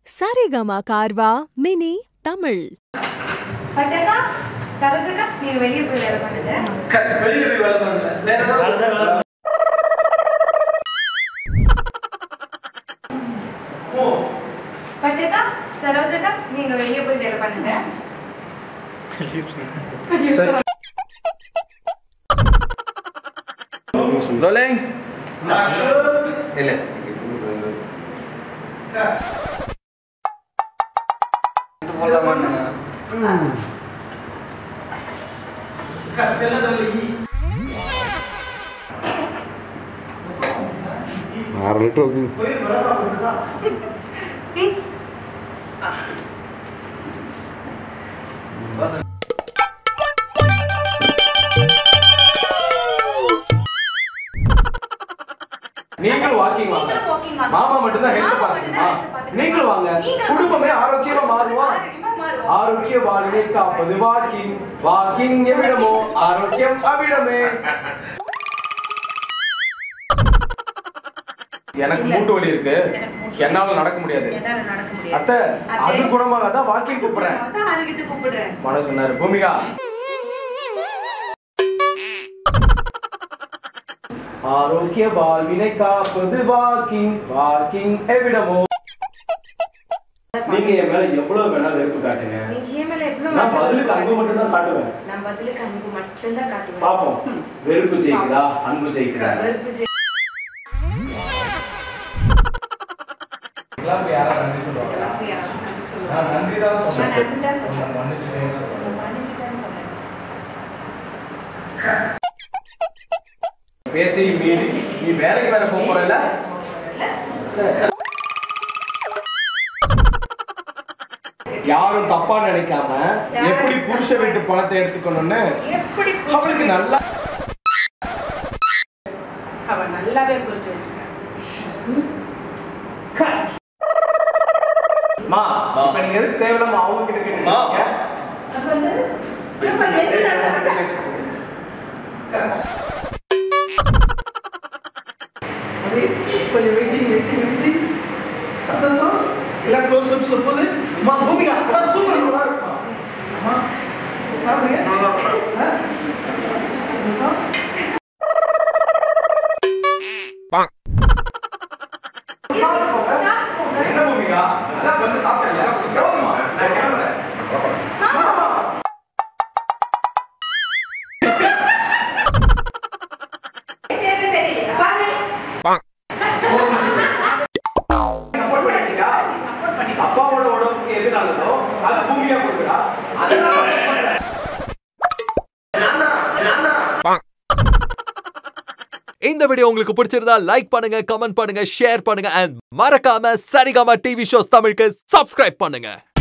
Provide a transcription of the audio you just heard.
Saregama Carvaan mini Tamil பட்டக்கா சரோஜக்கா நீங்க வெளியே போய் வேலை பண்ணுங்க க- வெளியில போய் வேலை பண்ணல வேற ஏதாவது ஓ பட்டக்கா சரோஜக்கா நீங்க வெளியே போய் வேலை பண்ணுங்க ரோலிங் ஆக்ஷன் இல்ல போடலாமான்னு கட்டல ஈ ஆறு லிட்டர் ஊற்றி போய் விளக்கா போட்டுதா நீங்களும் வாக்கிங் வாங்க நீங்களும் walking வாங்க. மாமா மட்டும் தான் ஹெல்த் மாமா பாத்துமா மட்டும்தான் health பாத்துக்கணும். நீங்களும் வாங்க நீங்களும் குடும்பமே ஆரோக்கியமா மாறுவா ஆரோக்கியமா மாறுவோம். ஆரோக்கிய வாழ்வை காப்பது வாக்கிங் வாக்கிங் எவ்விடமோ ஆரோக்கியம் அவ்விடமே எனக்கு இல்ல. மூட்டு வலி இருக்கு எனக்கு மூட்டு வலி. என்னால நடக்க முடியாது என்னால நடக்க முடியாது. அத்தை அத்தை, அது குணமாக தான் வாக்கிங் கூப்பிடுறேன் அதான் ஆரோக்கியத்துக்கு கூப்பிடுறேன். மனு சொன்னாரு பூமிகா ஆரோக்கிய வாழ்வினை காப்பது வாக்கிங் வாக்கிங் எவ்விடமோ நீங்க என் மேல எவ்வளவு வேணாலும் வெறுப்பு காட்டுங்க நீங்க என் மேல எவ்வளவு நான் வேலை பதிலுக்கு அன்பு மட்டும் தான் காட்டுவேன் நான் பதிலுக்கு அன்பு மட்டும்தான் காட்டுவேன். பாப்போம் வெறுப்பு ஜெயிக்குதா அன்பு ஜெயிக்குதா வெறுப்பு செய்- எல்லாம் போய் யாராவது நன்றி சொல்லுவாங்க அப்படியா? நன்றி சொல்லுவேன். நான் நன்றி தான் நான் சொன்னேன் நன்றி தான் சொல்றேன். நான் மன்னிச்சுட்டேன்னு சொல்றேன். நான் மன்னிச்சுட்டேன்னு சொல்றேன். பேச்சை மீறி நீ வேலைக்கு வேற போக போறல யாரும் தப்பா நினைக்காம எப்படி புருஷ வீட்டு பணத்தை எடுத்துக்கணும்னு எப்படி அவளுக்கு நல்லா அவ நல்லாவே புரிஞ்சு வச்சுக்க மா இப்ப நீங்க எதுக்கு தேவையில்லாம அவங்க கிட்ட கேட்டீங்க அது வந்து நம்ம என்ன நடந்தது? கொஞ்சம் வெயிட்டி வெயிட்டி வெயிட்டி சந்தோஷம் எல்லாம் க்ளோஸ் அப்ஸ்ல போகுது அம்மா பூமிகா அதான் சூப்பர் நல்லா இருக்குமா அம்மா சாப்பிடுங்க ஆ? சந்தோஷம் என்ன பூமிகா அதான் வந்து சாப்பிட்டேன் போதுமா நான் கிளம்புறேன் சரி, சரி. பாரு. சப்போர்ட் பண்ணிட்டீங்க அப்பாவோட உடம்புக்கு எது நல்லதோ அது பூமியா கொடுக்குறா அதனால நான் பண்றேன். இந்த வீடியோ உங்களுக்கு பிடிச்சிருந்தா லைக் பண்ணுங்க கமெண்ட் பண்ணுங்க ஷேர் பண்ணுங்க அண்ட் மறக்காம சரிகமா டிவி ஷோஸ் தமிழுக்கு சப்ஸ்கிரைப் பண்ணுங்க